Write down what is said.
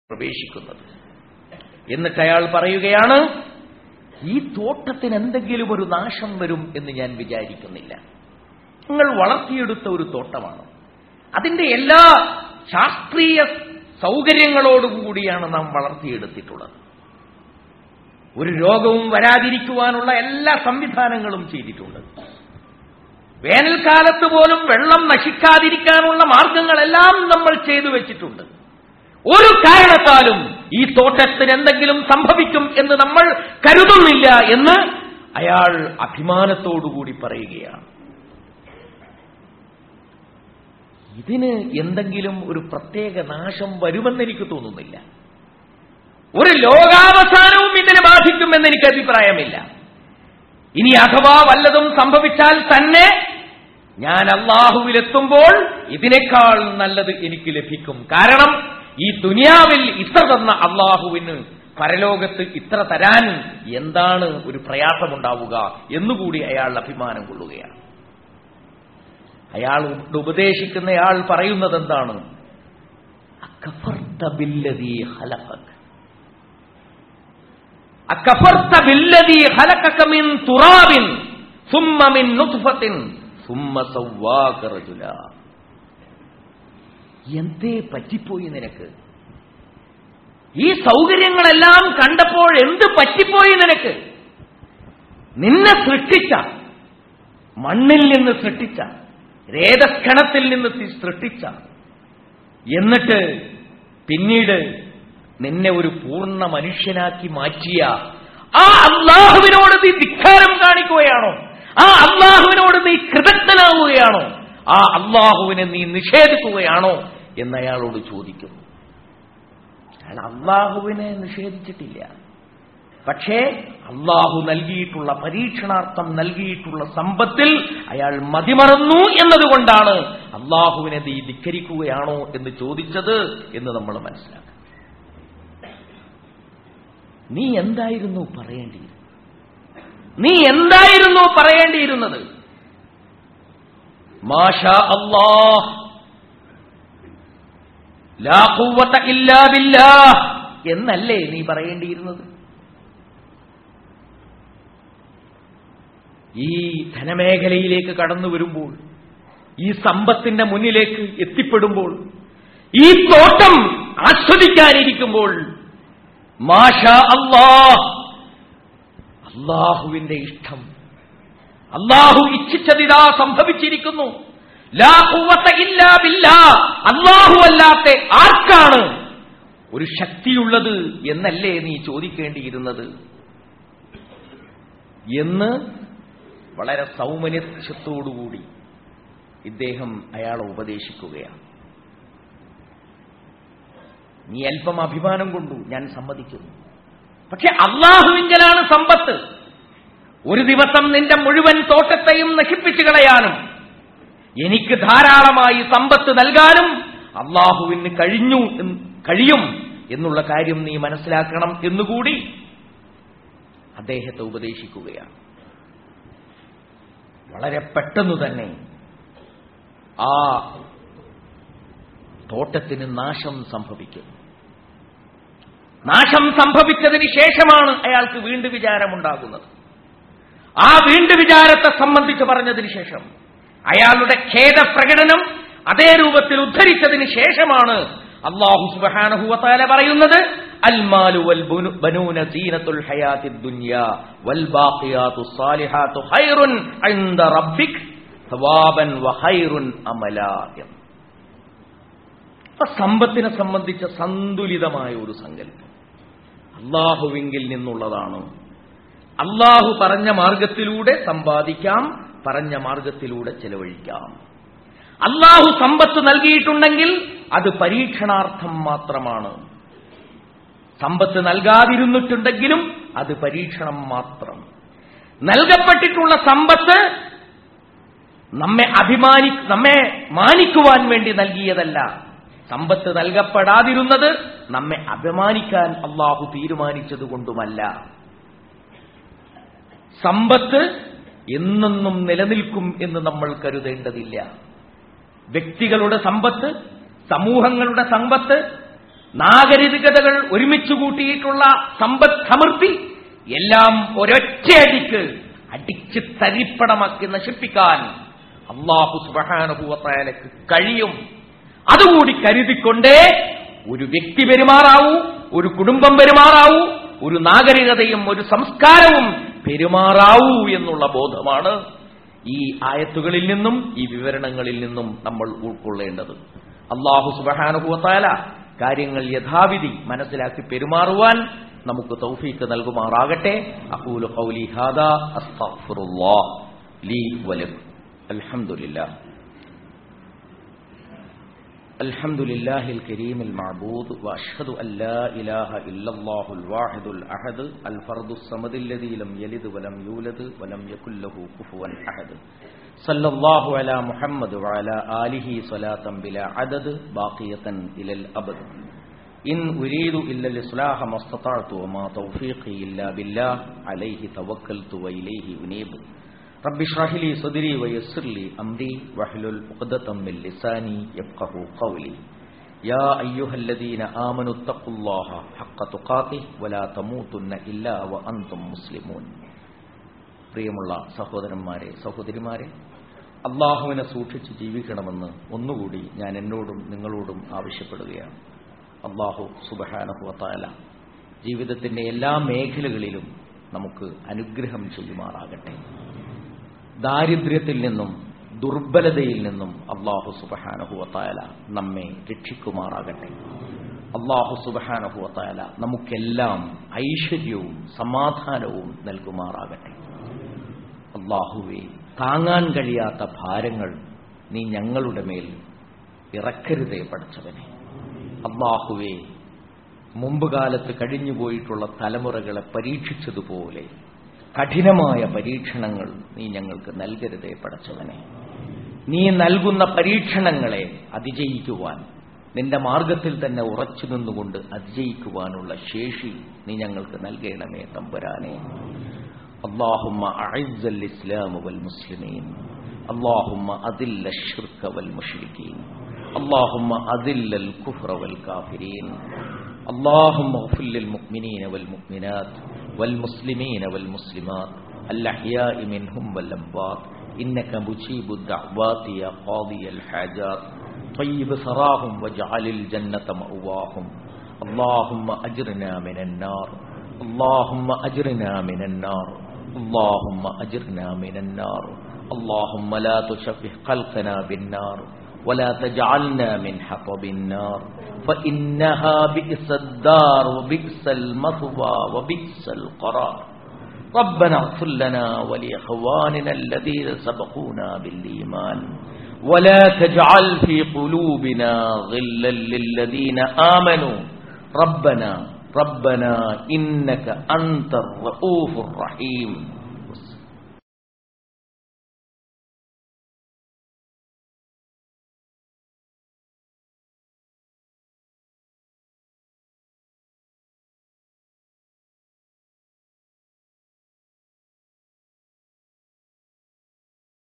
പ്രവേശിക്കുന്നത് എന്നിട്ട് അയാൾ പറയുകയാണ് ഈ തോട്ടത്തിന് എന്തെങ്കിലും ഒരു നാശം വരും എന്ന് ഞാൻ വിചാരിക്കുന്നില്ല നിങ്ങൾ വളർത്തിയെടുത്ത ഒരു തോട്ടമാണ് അതിന്റെ എല്ലാ ശാസ്ത്രീയ സൗകര്യങ്ങളോടും കൂടിയാണ് നാം വളർത്തിയെടുത്തിട്ടുള്ളത് ഒരു രോഗവും വരാതിരിക്കുവാനുള്ള എല്ലാ സംവിധാനങ്ങളും ചെയ്തിട്ടുണ്ട് വേനൽക്കാലത്ത് പോലും വെള്ളം നശിക്കാതിരിക്കാനുള്ള മാർഗങ്ങളെല്ലാം നമ്മൾ ചെയ്തു വെച്ചിട്ടുണ്ട് ഒരു കാരണത്താലും ഈ തോട്ടത്തിന് എന്തെങ്കിലും സംഭവിക്കും എന്ന് നമ്മൾ കരുതുന്നില്ല എന്ന് അയാൾ അഭിമാനത്തോടുകൂടി പറയുകയാണ് ഇതിന് എന്തെങ്കിലും ഒരു പ്രത്യേക നാശം വരുമെന്ന് എനിക്ക് തോന്നുന്നില്ല ഒരു ലോകാവസാനവും ഇതിനെ ബാധിക്കുമെന്ന് എനിക്ക് അഭിപ്രായമില്ല ഇനി അഥവാ വല്ലതും സംഭവിച്ചാൽ തന്നെ ഞാൻ അള്ളാഹുവിലെത്തുമ്പോൾ ഇതിനേക്കാൾ നല്ലത് എനിക്ക് ലഭിക്കും കാരണം ഈ ദുനിയാവിൽ ഇത്ര തന്ന അള്ളാഹുവിന് പരലോകത്ത് ഇത്ര തരാൻ എന്താണ് ഒരു പ്രയാസമുണ്ടാവുക എന്നുകൂടി അയാൾ അഭിമാനം കൊള്ളുകയാണ് അയാൾ ഉപദേശിക്കുന്നയാൾ പറയുന്നത് എന്താണ് അക്കഫർത്ത ബില്ലദീ ഖലഖക് അക്കഫർത്ത ബില്ലദീ ഖലഖക മിൻ തുറാബിൻ ثم من نطفة ثم سواك رجلا എന്തേ പറ്റിപ്പോയി നിനക്ക് ഈ സൗകര്യങ്ങളെല്ലാം കണ്ടപ്പോൾ എന്ത് പറ്റിപ്പോയി നിനക്ക് നിന്നെ സൃഷ്ടിച്ച മണ്ണിൽ നിന്ന് സൃഷ്ടിച്ച രേതസ്ഖണത്തിൽ നിന്ന് സൃഷ്ടിച്ച എന്നിട്ട് പിന്നീട് നിന്നെ ഒരു പൂർണ്ണ മനുഷ്യനാക്കി മാറ്റിയ ആ അള്ളാഹുവിനോട് നീ ധിക്കാരം കാണിക്കുകയാണോ ആ അള്ളാഹുവിനോട് നീ കൃതജ്ഞനാവുകയാണോ ആ അള്ളാഹുവിനെ നീ നിഷേധിക്കുകയാണോ എന്നയാളോട് ചോദിക്കുന്നു അയാൾ അള്ളാഹുവിനെ നിഷേധിച്ചിട്ടില്ല പക്ഷേ അള്ളാഹു നൽകിയിട്ടുള്ള പരീക്ഷണാർത്ഥം നൽകിയിട്ടുള്ള സമ്പത്തിൽ അയാൾ മതിമറന്നു എന്നതുകൊണ്ടാണ് അള്ളാഹുവിനെ നീ ധിക്കരിക്കുകയാണോ എന്ന് ചോദിച്ചത് എന്ന് നമ്മൾ മനസ്സിലാക്കണം നീ എന്തായിരുന്നു പറയേണ്ടിയിരുന്നത് നീ എന്തായിരുന്നു പറയേണ്ടിയിരുന്നത് മാഷ അള്ളാഹ് ലാ ഖുവത ഇല്ലാ ബില്ലാഹ് എന്നല്ലേ നീ പറയേണ്ടിയിരുന്നത് ഈ ധനമേഖലയിലേക്ക് കടന്നു വരുമ്പോൾ ഈ സമ്പത്തിന്റെ മുന്നിലേക്ക് എത്തിപ്പെടുമ്പോൾ ഈ തോട്ടം ആസ്വദിക്കാനിരിക്കുമ്പോൾ മാഷ അള്ളാഹ് അള്ളാഹുവിന്റെ ഇഷ്ടം അള്ളാഹു ഇച്ഛിച്ചതിതാ സംഭവിച്ചിരിക്കുന്നു ലാ ഖുവത ഇല്ലാ ബില്ലാ അള്ളാഹു അല്ലാത്ത ആർക്കാണ് ഒരു ശക്തിയുള്ളത് എന്നല്ലേ നീ ചോദിക്കേണ്ടിയിരുന്നത് എന്ന് വളരെ സൗമനസ്യത്തോടുകൂടി ഇദ്ദേഹം അയാളെ ഉപദേശിക്കുകയാണ് നീ അല്പം അഭിമാനം കൊണ്ടു ഞാൻ സമ്മതിക്കുന്നു പക്ഷെ അള്ളാഹുവിങ്കലാണ് സമ്പത്ത് ഒരു ദിവസം നിന്റെ മുഴുവൻ തോട്ടത്തെയും നശിപ്പിച്ചു കളയാനും എനിക്ക് ധാരാളമായി സമ്പത്ത് നൽകാനും അള്ളാഹുവിന് കഴിഞ്ഞു കഴിയും എന്നുള്ള കാര്യം നീ മനസ്സിലാക്കണം എന്നുകൂടി അദ്ദേഹത്തെ ഉപദേശിക്കുകയാണ് വളരെ പെട്ടെന്ന് തന്നെ ആ തോട്ടത്തിന് നാശം സംഭവിക്കും നാശം സംഭവിച്ചതിന് ശേഷമാണ് അയാൾക്ക് വീണ്ടും വിചാരമുണ്ടാകുന്നത് ആ വീണ്ടും വിചാരത്തെ സംബന്ധിച്ച് പറഞ്ഞതിന് ശേഷം അയാളുടെ ഖേദപ്രകടനം അതേ രൂപത്തിൽ ഉദ്ധരിച്ചതിന് ശേഷമാണ് അള്ളാഹു സുബഹാനഹുവത്താല പറയുന്നത് അൽമാലു വൽ ബനൂന സീനത്തുൽ ഹയാത്തി ദുനിയ വൽ ബാഖിയാതു സാലിഹാതു ഖൈറുൻ ഇൻദ റബ്ബിക് സവാബൻ വഖൈറുൻ അമലാ സമ്പത്തിനെ സംബന്ധിച്ച സന്തുലിതമായ ഒരു സങ്കല്പം അള്ളാഹുവിങ്കിൽ നിന്നുള്ളതാണ് അള്ളാഹു പറഞ്ഞ മാർഗത്തിലൂടെ സമ്പാദിക്കാം പറഞ്ഞ മാർഗത്തിലൂടെ ചെലവഴിക്കാം അള്ളാഹു സമ്പത്ത് നൽകിയിട്ടുണ്ടെങ്കിൽ അത് പരീക്ഷണാർത്ഥം മാത്രമാണ് സമ്പത്ത് നൽകാതിരുന്നിട്ടുണ്ടെങ്കിലും അത് പരീക്ഷണം മാത്രം നൽകപ്പെട്ടിട്ടുള്ള സമ്പത്ത് നമ്മെ അഭിമാനി നമ്മെ മാനിക്കുവാൻ വേണ്ടി നൽകിയതല്ല സമ്പത്ത് നൽകപ്പെടാതിരുന്നത് നമ്മെ അഭിമാനിക്കാൻ അള്ളാഹു തീരുമാനിച്ചതുകൊണ്ടുമല്ല സമ്പത്ത് എന്നെന്നും നിലനിൽക്കും എന്ന് നമ്മൾ കരുതേണ്ടതില്ല വ്യക്തികളുടെ സമ്പത്ത് സമൂഹങ്ങളുടെ സമ്പത്ത് നാഗരികതകൾ ഒരുമിച്ച് കൂട്ടിയിട്ടുള്ള സമ്പദ് സമൃദ്ധി എല്ലാം ഒരൊറ്റയടിക്ക് അടിച്ച് തരിപ്പണമാക്കി നശിപ്പിക്കാൻ അള്ളാഹു സുബഹാനുഭൂവത്തായാലക്ക് കഴിയും അതുകൂടി കരുതിക്കൊണ്ടേ ഒരു വ്യക്തി പെരുമാറാവൂ ഒരു കുടുംബം പെരുമാറാവൂ ഒരു നാഗരികതയും ഒരു സംസ്കാരവും പെരുമാറാവൂ എന്നുള്ള ബോധമാണ് ഈ ആയത്തുകളിൽ നിന്നും ഈ വിവരണങ്ങളിൽ നിന്നും നമ്മൾ ഉൾക്കൊള്ളേണ്ടത് അള്ളാഹു സുബഹാനുഭവത്താല കാര്യങ്ങൾ യഥാവിധി മനസ്സിലാക്കി പെരുമാറുവാൻ നമുക്ക് തൗഫീക്ക് നൽകുമാറാകട്ടെ അഖൂലു ഖൗലി ഹാദാ അസ്തഗ്ഫിറുല്ലാഹ് ലീ വലക്കും അൽഹംദുലില്ലാഹ് الحمد لله الكريم المعبود وأشهد أن لا إله إلا الله الواحد الأحد الفرد الصمد الذي لم يلد ولم يولد ولم يكن له كفوا أحد صلى الله على محمد وعلى آله صلاة بلا عدد باقية إلى الأبد إن أريد إلا الإصلاح ما استطعت وما توفيقي إلا بالله عليه توكلت وإليه أنيب رب اشرح لي صدري ويسر لي أمري واحلل عقدة من لساني يفقه قولي يا أيها الذين آمنوا اتقوا الله حق تقاته ولا تموتن إلا وأنتم مسلمون പ്രിയമുള്ള സഹോദരന്മാരെ സഹോദരിമാരെ അള്ളാഹുവിനെ സൂക്ഷിച്ച് ജീവിക്കണമെന്ന് ഒന്നുകൂടി ഞാൻ എന്നോടും നിങ്ങളോടും ആവശ്യപ്പെടുകയാണ് അള്ളാഹു സുബഹാനഹുവത്തായ ജീവിതത്തിന്റെ എല്ലാ മേഖലകളിലും നമുക്ക് അനുഗ്രഹം ചെയ്യുമാറാകട്ടെ ദാരിദ്ര്യത്തിൽ നിന്നും ദുർബലതയിൽ നിന്നും അള്ളാഹു സുബഹാനഹുവത്തായ നമ്മെ രക്ഷിക്കുമാറാകട്ടെ അള്ളാഹു സുബഹാനഹുവത്തായ നമുക്കെല്ലാം ഐശ്വര്യവും സമാധാനവും നൽകുമാറാകട്ടെ അള്ളാഹുവെ താങ്ങാൻ കഴിയാത്ത ഭാരങ്ങൾ നീ ഞങ്ങളുടെ മേൽ ഇറക്കരുതേ പഠിച്ചവനെ അള്ളാഹുവെ മുമ്പ് കാലത്ത് കഴിഞ്ഞുപോയിട്ടുള്ള തലമുറകളെ പരീക്ഷിച്ചതുപോലെ കഠിനമായ പരീക്ഷണങ്ങൾ നീ ഞങ്ങൾക്ക് നൽകരുതേ പടച്ചവനെ നീ നൽകുന്ന പരീക്ഷണങ്ങളെ അതിജയിക്കുവാൻ നിന്റെ മാർഗത്തിൽ തന്നെ ഉറച്ചു നിന്നുകൊണ്ട് അതിജയിക്കുവാനുള്ള ശേഷി നീ ഞങ്ങൾക്ക് നൽകണമേ തമ്പുരാനെ اللهم أعز الإسلام والمسلمين اللهم أذل الشرك والمشركين اللهم أذل الكفر والكافرين اللهم اغفر للمؤمنين والمؤمنات والمسلمين والمسلمات الأحياء منهم والأموات إنك مجيب الدعوات يا قاضي الحاجات طيب ثراهم واجعل الجنة مأواهم اللهم أجرنا من النار اللهم أجرنا من النار اللهم أجرنا من النار اللهم لا تشبه خلقنا بالنار ولا تجعلنا من حطب النار فإنها بئس الدار وبئس المثوى وبئس القرار ربنا اغفر لنا ولإخواننا الذين سبقونا بالإيمان ولا تجعل في قلوبنا غلا للذين آمنوا ربنا ربنا إنك أنت الرؤوف الرحيم